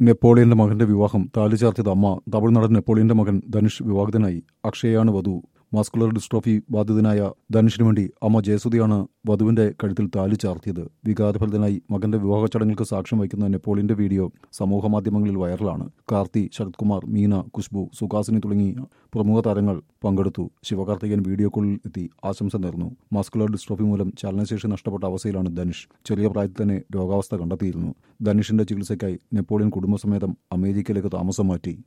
നെപ്പോളിയന്റെ മകന്റെ വിവാഹം താലി ചാർത്തിയത് അമ്മ തമിഴ്നാടൻ നെപ്പോളിയന്റെ മകൻ ധനുഷ് വിവാഹിതനായി അക്ഷയയാണ് വധു മാസ്കുലർ ഡിസ്ട്രോഫി ബാധിതനായ ധനുഷിനു വേണ്ടി അമ്മ ജയസുതിയാണ് വധുവിന്റെ കഴുത്തിൽ താലി ചാർത്തിയത് വികാരഫലിതനായി മകന്റെ വിവാഹ ചടങ്ങുകൾക്ക് സാക്ഷ്യം വഹിക്കുന്ന നെപ്പോളിയന്റെ വീഡിയോ സമൂഹമാധ്യമങ്ങളിൽ വൈറലാണ് കാർത്തി ശരത് കുമാർ മീന കുഷ്ബു സുഹാസിനി തുടങ്ങിയ പ്രമുഖ താരങ്ങൾ പങ്കെടുത്തു ശിവകാർത്തികൻ വീഡിയോ കോളിൽ എത്തി ആശംസ നേർന്നു മാസ്കുലർ ഡിസ്ട്രോഫി മൂലം ചലനശേഷി നഷ്ടപ്പെട്ട അവസ്ഥയിലാണ് ധനുഷ് ചെറിയ പ്രായത്തിൽ തന്നെ രോഗാവസ്ഥ കണ്ടെത്തിയിരുന്നു ധനുഷിന്റെ ചികിത്സയ്ക്കായി നെപ്പോളിയൻ കുടുംബസമേതം അമേരിക്കയിലേക്ക് താമസം മാറ്റി